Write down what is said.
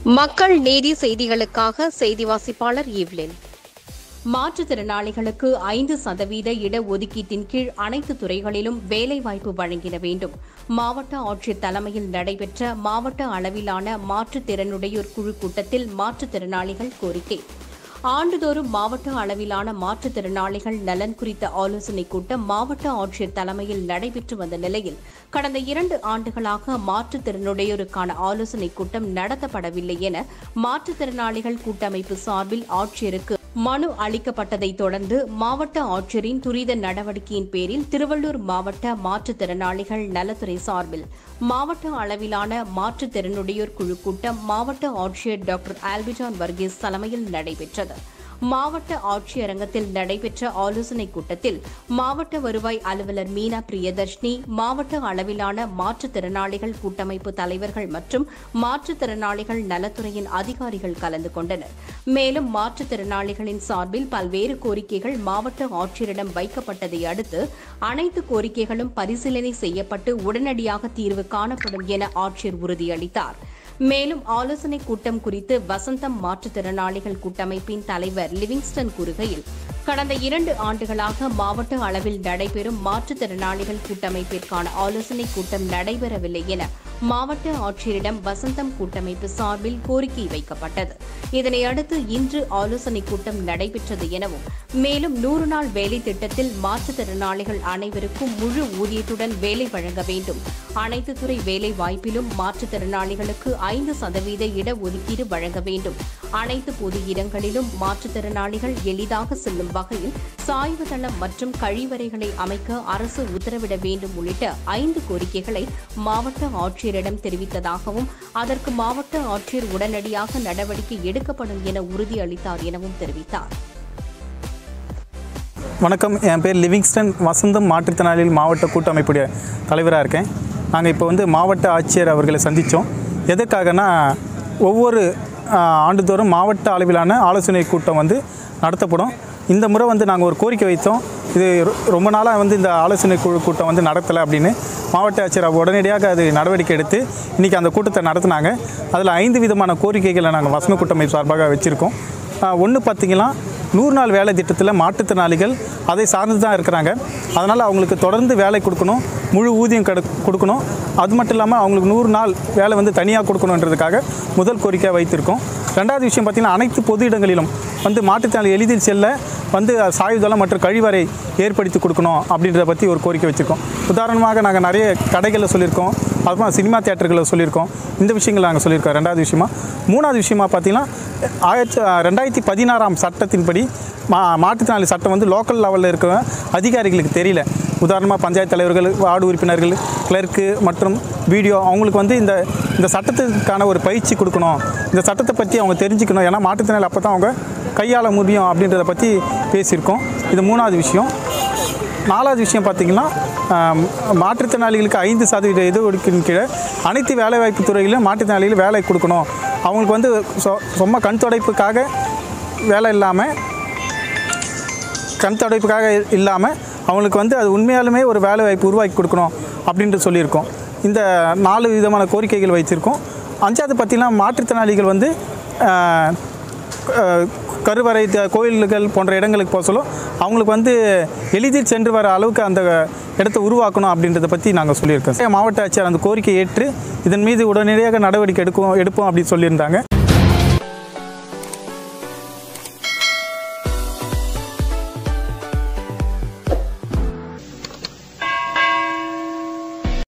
மக்கள் நீதி செய்திகளுக்காக செய்தி வாசிப்பாளர் ஈவ்லின் மாற்றுத்திறனாளிகளுக்கு ஐந்து சதவீத இடஒதுக்கீட்டின் கீழ் அனைத்து துறைகளிலும் வேலைவாய்ப்பு வழங்கிட வேண்டும் மாவட்ட ஆட்சியர் தலைமையில் நடைபெற்ற மாவட்ட அளவிலான மாற்றுத்திறனுடையோர் குழு கூட்டத்தில் மாற்றுத்திறனாளிகள் கோரிக்கை ஆண்டுதோறும் மாவட்ட அளவிலான மாற்றுத்திறனாளிகள் நலன் குறித்த ஆலோசனைக் கூட்டம் மாவட்ட ஆட்சியர் தலைமையில் நடைபெற்று வந்த நிலையில் கடந்த இரண்டு ஆண்டுகளாக மாற்றுத்திறனுடையோருக்கான ஆலோசனைக் கூட்டம் நடத்தப்படவில்லை என மாற்றுத்திறனாளிகள் கூட்டமைப்பு சார்பில் ஆட்சியருக்கு மனு அளிக்கப்பட்டதைத் தொடர்ந்து மாவட்ட ஆட்சியரின் துரித நடவடிக்கையின் பேரில் திருவள்ளூர் மாவட்ட மாற்றுத்திறனாளிகள் நலத்துறை சார்பில் மாவட்ட அளவிலான மாற்றுத்திறனுடையோர் குழு கூட்டம் மாவட்ட ஆட்சியர் டாக்டர் ஆல்பிஜான் வர்கீஸ் தலைமையில் நடைபெற்றது மாவட்ட ஆட்சியரங்கத்தில் நடைபெற்ற ஆலோசனைக் கூட்டத்தில் மாவட்ட வருவாய் அலுவலர் மீனா பிரியதர்ஷினி மாவட்ட அளவிலான மாற்றுத்திறனாளிகள் கூட்டமைப்பு தலைவர்கள் மற்றும் மாற்றுத்திறனாளிகள் நலத்துறையின் அதிகாரிகள் கலந்து கொண்டனர் மேலும் மாற்றுத்திறனாளிகளின் சார்பில் பல்வேறு கோரிக்கைகள் மாவட்ட ஆட்சியரிடம் வைக்கப்பட்டதை அடுத்து அனைத்து கோரிக்கைகளும் பரிசீலனை செய்யப்பட்டு உடனடியாக தீர்வு காணப்படும் என ஆட்சியர் உறுதியளித்தார் மேலும் ஆலோசனைக் கூட்டம் குறித்து வசந்தம் மாற்றுத்திறனாளிகள் கூட்டமைப்பின் தலைவர் லிவிங்ஸ்டன் கூறுகையில் கடந்த இரண்டு ஆண்டுகளாக மாவட்ட அளவில் நடைபெறும் மாற்றுத்திறனாளிகள் கூட்டமைப்பிற்கான ஆலோசனைக் கூட்டம் நடைபெறவில்லை என மாவட்ட ஆட்சியரிடம் வசந்தம் கூட்டமைப்பு சார்பில் கோரிக்கை வைக்கப்பட்டது இதனையடுத்து இன்று ஆலோசனைக் கூட்டம் நடைபெற்றது எனவும் மேலும் நூறு நாள் வேலை திட்டத்தில் மாற்றுத்திறனாளிகள் அனைவருக்கும் முழு ஊதியத்துடன் வேலை வழங்க வேண்டும் அனைத்து துறை வேலை வாய்ப்பிலும் மாற்றுத்திறனாளிகளுக்கு ஐந்து சதவீத இடஒதுக்கீடு வழங்க வேண்டும் அனைத்து பொது இடங்களிலும் மாற்றுத்திறனாளிகள் எளிதாக செல்லும் வகையில் சாய்வு தளம் மற்றும் கழிவறைகளை அமைக்க அரசு உத்தரவிட வேண்டும் உள்ளிட்ட ஐந்து கோரிக்கைகளை மாவட்ட ஆட்சியரிடம் தெரிவித்ததாகவும் அதற்கு மாவட்ட ஆட்சியர் உடனடியாக நடவடிக்கை எடுக்கப்படும் என உறுதியளித்தார் எனவும் தெரிவித்தார் வணக்கம் என் பேர் லிவிங்ஸ்டன் வசந்தம் மாற்றுத்திறனாளிகள் மாவட்ட கூட்டமைப்புடைய தலைவராக இருக்கேன் நாங்கள் இப்போ வந்து மாவட்ட ஆட்சியர் அவர்களை சந்தித்தோம் எதற்காகனா ஒவ்வொரு ஆஹ், ஆண்டுதோறும் மாவட்ட அளவிலான ஆலோசனை கூட்டம் வந்து நடத்தப்படும் இந்த முறை வந்து நாங்கள் ஒரு கோரிக்கை வைத்தோம் இது ரொ- ரொம்ப நாளாக வந்து இந்த ஆலோசனை குழு கூட்டம் வந்து நடத்தலை அப்படின்னு மாவட்ட ஆட்சியர் உடனடியாக அது நடவடிக்கை எடுத்து இன்றைக்கி அந்த கூட்டத்தை நடத்தினாங்க அதில் ஐந்து விதமான கோரிக்கைகளை நாங்கள் வசந்த கூட்டமைப்பு சார்பாக வச்சுருக்கோம் ஒன்று பார்த்தீங்கன்னா நூறு நாள் வேலை திட்டத்தில் மாற்றுத்திறனாளிகள் அதை சார்ந்து தான் இருக்கிறாங்க அதனால் அவங்களுக்கு தொடர்ந்து வேலை கொடுக்கணும் முழு ஊதியம் கடு கொடுக்கணும் அது மட்டும் இல்லாமல் அவங்களுக்கு நூறு நாள் வேலை வந்து தனியாக கொடுக்கணுன்றதுக்காக முதல் கோரிக்கையாக வைத்திருக்கோம் ரெண்டாவது விஷயம் பார்த்திங்கன்னா அனைத்து பொது இடங்களிலும் வந்து மாற்றுத்திறனாளி எளிதில் செல்ல வந்து சாயுதளம் மற்றும் கழிவறை ஏற்படுத்தி கொடுக்கணும் அப்படின்றத பற்றி ஒரு கோரிக்கை வச்சுருக்கோம் உதாரணமாக நாங்கள் நிறைய கடைகளில் சொல்லியிருக்கோம் அப்புறமா சினிமா தியேட்டர்களில் சொல்லியிருக்கோம் இந்த விஷயங்கள் நாங்கள் சொல்லியிருக்கோம் ரெண்டாவது விஷயமா மூணாவது விஷயமா பார்த்தீங்கன்னா ஆயிரத்தி ரெண்டாயிரத்தி பதினாறாம் சட்டத்தின்படி மா மாற்றுத்திறனாளி சட்டம் வந்து லோக்கல் லெவலில் இருக்கிற அதிகாரிகளுக்கு தெரியல உதாரணமாக பஞ்சாயத்து தலைவர்கள் வார்டு உறுப்பினர்கள் கிளர்க்கு மற்றும் வீடியோ அவங்களுக்கு வந்து இந்த இந்த சட்டத்துக்கான ஒரு பயிற்சி கொடுக்கணும் இந்த சட்டத்தை பற்றி அவங்க தெரிஞ்சுக்கணும் ஏன்னா மாற்றுத்திறனாளி அப்போ தான் அவங்க கையாள முடியும் அப்படின்றத பற்றி பேசியிருக்கோம் இது மூணாவது விஷயம் நாலாவது விஷயம் பார்த்திங்கன்னா ஆம், மாற்றுத்திறனாளிகளுக்கு ஐந்து சதவீத இது ஒதுக்கீட்டின் கீழே அனைத்து வேலைவாய்ப்பு துறைகளிலும் மாற்றுத்திறனாளிகள் வேலை கொடுக்கணும் அவங்களுக்கு வந்து சொ- சும்மா கண் துடைப்புக்காக வேலை இல்லாமல் கண் துடைப்புக்காக இல்லாமல் அவங்களுக்கு வந்து அது உண்மையாலுமே ஒரு வேலை வாய்ப்பு உருவாக்கி கொடுக்கணும் அப்படின்ட்டு சொல்லியிருக்கோம் இந்த நாலு விதமான கோரிக்கைகள் வைத்திருக்கோம் அஞ்சாவது பார்த்திங்கன்னா மாற்றுத்திறனாளிகள் வந்து ஆஹ், அஹ், கருவறை த- கோயில்கள் போன்ற இடங்களுக்கு போக சொல்ல அவங்களுக்கு வந்து எளிதில் சென்று வர அளவுக்கு அந்த இடத்தை உருவாக்கணும் அப்படின்றத பற்றி நாங்கள் சொல்லியிருக்கோம் மாவட்ட ஆட்சியர் அந்த கோரிக்கையை ஏற்று இதன் மீது உடனடியாக நடவடிக்கை எடுக்கும் எடுப்போம் அப்படின்னு சொல்லியிருந்தாங்க